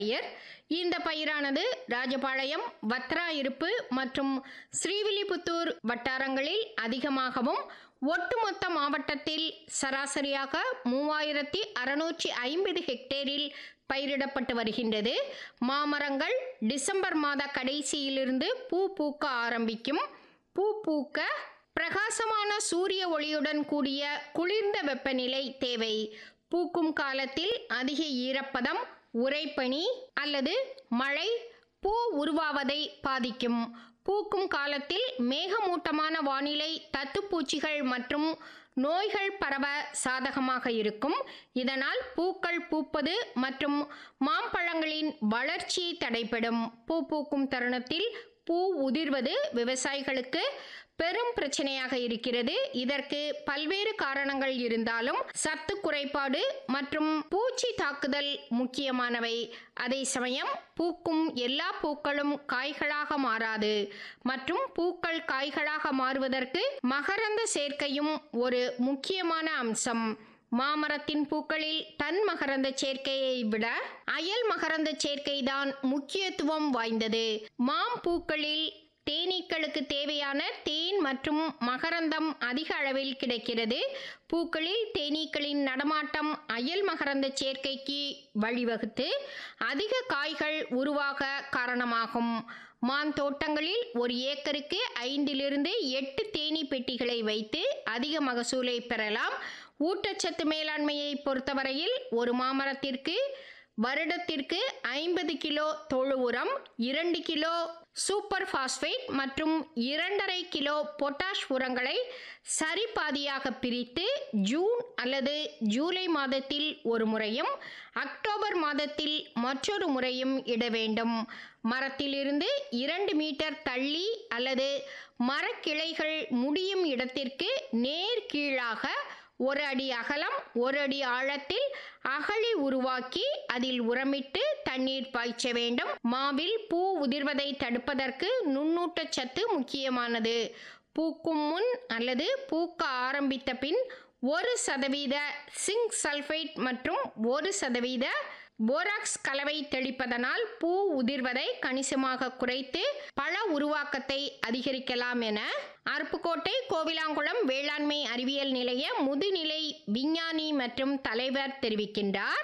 பயிர் இந்த பயிரானது ராஜபாளையம் வத்ராயிருப்பு மற்றும் ஸ்ரீவில்லிபுத்தூர் வட்டாரங்களில் அதிகமாகவும் ஒட்டுமொத்த மாவட்டத்தில் சராசரியாக மூவாயிரத்தி அறுநூற்றி ஐம்பது ஹெக்டேரில் பயிரிடப்பட்டு வருகின்றது மாமரங்கள் டிசம்பர் மாத கடைசியிலிருந்து பூ பூக்க ஆரம்பிக்கும் பூ பூக்க பிரகாசமான சூரிய ஒளியுடன் கூடிய குளிர்ந்த வெப்பநிலை தேவை பூக்கும் காலத்தில் அதிக ஈரப்பதம் உறைபனி அல்லது மழை பூ உருவாவதை பாதிக்கும் பூக்கும் காலத்தில் மேகமூட்டமான வானிலை தத்துப்பூச்சிகள் மற்றும் நோய்கள் பரவ சாதகமாக இருக்கும் இதனால் பூக்கள் பூப்பது மற்றும் மாம்பழங்களின் வளர்ச்சி தடைபடும் பூ பூக்கும் தருணத்தில் பூ உதிர்வது விவசாயிகளுக்கு பெரும் பிரச்சனையாக இருக்கிறது இதற்கு பல்வேறு காரணங்கள் இருந்தாலும் சத்து குறைபாடு மற்றும் பூச்சி தாக்குதல் முக்கியமானவை அதே சமயம் பூக்கும் எல்லா பூக்களும் காய்களாக மாறாது மற்றும் பூக்கள் காய்களாக மாறுவதற்கு மகரந்த சேர்க்கையும் ஒரு முக்கியமான அம்சம் மாமரத்தின் பூக்களில் தன் மகரந்த சேர்க்கையை விட அயல் மகரந்த சேர்க்கைதான் முக்கியத்துவம் வாய்ந்தது மாம் பூக்களில் தேனீக்களுக்கு தேவையான தேன் மற்றும் மகரந்தம் அதிக அளவில் கிடைக்கிறது பூக்களில் தேனீக்களின் நடமாட்டம் அயல் மகரந்த சேர்க்கைக்கு வழிவகுத்து அதிக காய்கள் உருவாக காரணமாகும் மான் தோட்டங்களில் ஒரு ஏக்கருக்கு ஐந்திலிருந்து எட்டு தேனீ பெட்டிகளை வைத்து அதிக மகசூலை பெறலாம் ஊட்டச்சத்து மேலாண்மையை பொறுத்தவரையில் ஒரு மாமரத்திற்கு வருடத்திற்கு ஐம்பது கிலோ தொழு உரம் இரண்டு கிலோ சூப்பர் பாஸ்பேட் மற்றும் இரண்டரை கிலோ பொட்டாஷ் உரங்களை சரிபாதியாக பிரித்து ஜூன் அல்லது ஜூலை மாதத்தில் ஒரு முறையும் அக்டோபர் மாதத்தில் மற்றொரு முறையும் இட வேண்டும் மரத்திலிருந்து இரண்டு மீட்டர் தள்ளி அல்லது மரக்கிளைகள் முடியும் இடத்திற்கு நேர் கீழாக ஒரு அடி அகலம் ஒரு அடி ஆழத்தில் அகழி உருவாக்கி அதில் உரமிட்டு தண்ணீர் பாய்ச்ச வேண்டும் மாவில் பூ உதிர்வதை தடுப்பதற்கு நுண்ணூட்டச்சத்து முக்கியமானது பூக்கும் முன் அல்லது பூக்க ஆரம்பித்த பின் ஒரு சதவீத சிங்க் சல்ஃபேட் மற்றும் ஒரு சதவீத போராக்ஸ் கலவை தெளிப்பதனால் பூ உதிர்வதை கணிசமாக குறைத்து பழ உருவாக்கத்தை அதிகரிக்கலாம் என அருப்புக்கோட்டை கோவிலாங்குளம் வேளாண்மை அறிவியல் நிலைய முதுநிலை விஞ்ஞானி மற்றும் தலைவர் தெரிவிக்கின்றார்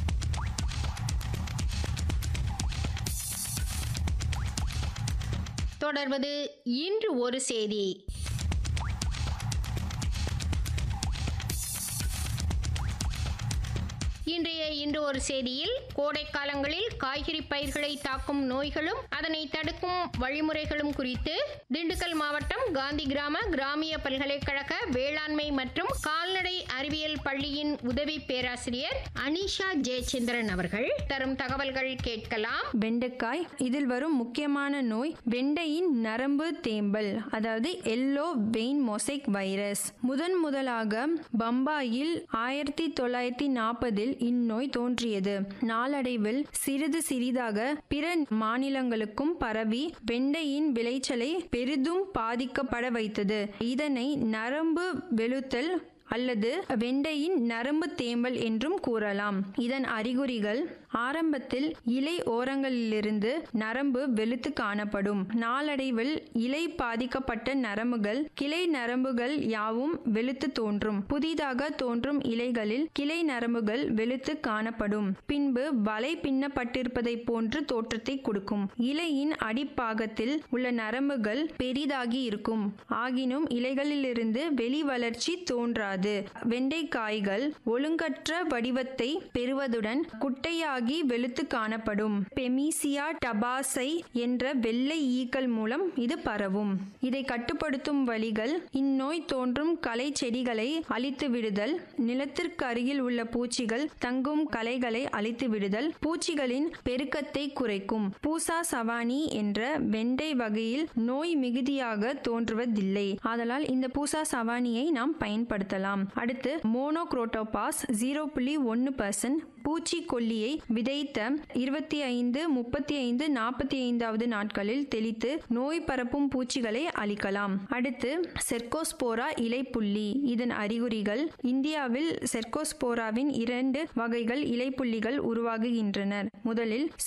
தொடர்வது இன்று ஒரு செய்தி இன்றைய இன்று ஒரு செய்தியில் கோடை காலங்களில் காய்கறி பயிர்களை தாக்கும் நோய்களும் அதனை தடுக்கும் வழிமுறைகளும் குறித்து திண்டுக்கல் மாவட்டம் காந்தி கிராம கிராமிய பல்கலைக்கழக வேளாண்மை மற்றும் கால்நடை அறிவியல் பள்ளியின் உதவி பேராசிரியர் அனிஷா ஜெயச்சந்திரன் அவர்கள் தரும் தகவல்கள் கேட்கலாம் வெண்டைக்காய் இதில் வரும் முக்கியமான நோய் வெண்டையின் நரம்பு தேம்பல் அதாவது எல்லோ வெயின் மொசைக் வைரஸ் முதன் முதலாக பம்பாயில் ஆயிரத்தி தொள்ளாயிரத்தி நாற்பதில் இந்நோய் தோன்றியது நாளடைவில் சிறிது சிறிதாக பிற மாநிலங்களுக்கும் பரவி வெண்டையின் விளைச்சலை பெரிதும் பாதிக்கப்பட வைத்தது இதனை நரம்பு வெளுத்தல் அல்லது வெண்டையின் நரம்பு தேம்பல் என்றும் கூறலாம் இதன் அறிகுறிகள் ஆரம்பத்தில் இலை ஓரங்களிலிருந்து நரம்பு வெளுத்து காணப்படும் நாளடைவில் இலை பாதிக்கப்பட்ட நரம்புகள் கிளை நரம்புகள் யாவும் வெளுத்து தோன்றும் புதிதாக தோன்றும் இலைகளில் கிளை நரம்புகள் வெளுத்து காணப்படும் பின்பு வலை பின்னப்பட்டிருப்பதை போன்று தோற்றத்தை கொடுக்கும் இலையின் அடிப்பாகத்தில் உள்ள நரம்புகள் பெரிதாகி இருக்கும் ஆகினும் இலைகளிலிருந்து வெளி வளர்ச்சி தோன்றாது வெண்டைக்காய்கள் ஒழுங்கற்ற வடிவத்தை பெறுவதுடன் குட்டையாகி வெளுத்து காணப்படும் பெமிசியா டபாசை என்ற வெள்ளை ஈக்கள் மூலம் இது பரவும் இதை கட்டுப்படுத்தும் வழிகள் இந்நோய் தோன்றும் களை செடிகளை அழித்து விடுதல் நிலத்திற்கு அருகில் உள்ள பூச்சிகள் தங்கும் களைகளை அழித்து விடுதல் பூச்சிகளின் பெருக்கத்தை குறைக்கும் பூசா சவானி என்ற வெண்டை வகையில் நோய் மிகுதியாக தோன்றுவதில்லை ஆதலால் இந்த பூசா சவானியை நாம் பயன்படுத்தலாம் அடுத்து மோனோக்ரோட்டோபாஸ் ஜீரோ புள்ளி ஒன்று பர்சன்ட் பூச்சிக்கொல்லியை விதைத்த இருபத்தி ஐந்து முப்பத்தி ஐந்து நாற்பத்தி ஐந்தாவது நாட்களில் தெளித்து நோய் பரப்பும் பூச்சிகளை அழிக்கலாம் அடுத்து செர்கோஸ்போரா இலைப்புள்ளி இதன் அறிகுறிகள் இந்தியாவில் செர்கோஸ்போராவின் இரண்டு வகைகள் இலைப்புள்ளிகள் உருவாகுகின்றன முதலில்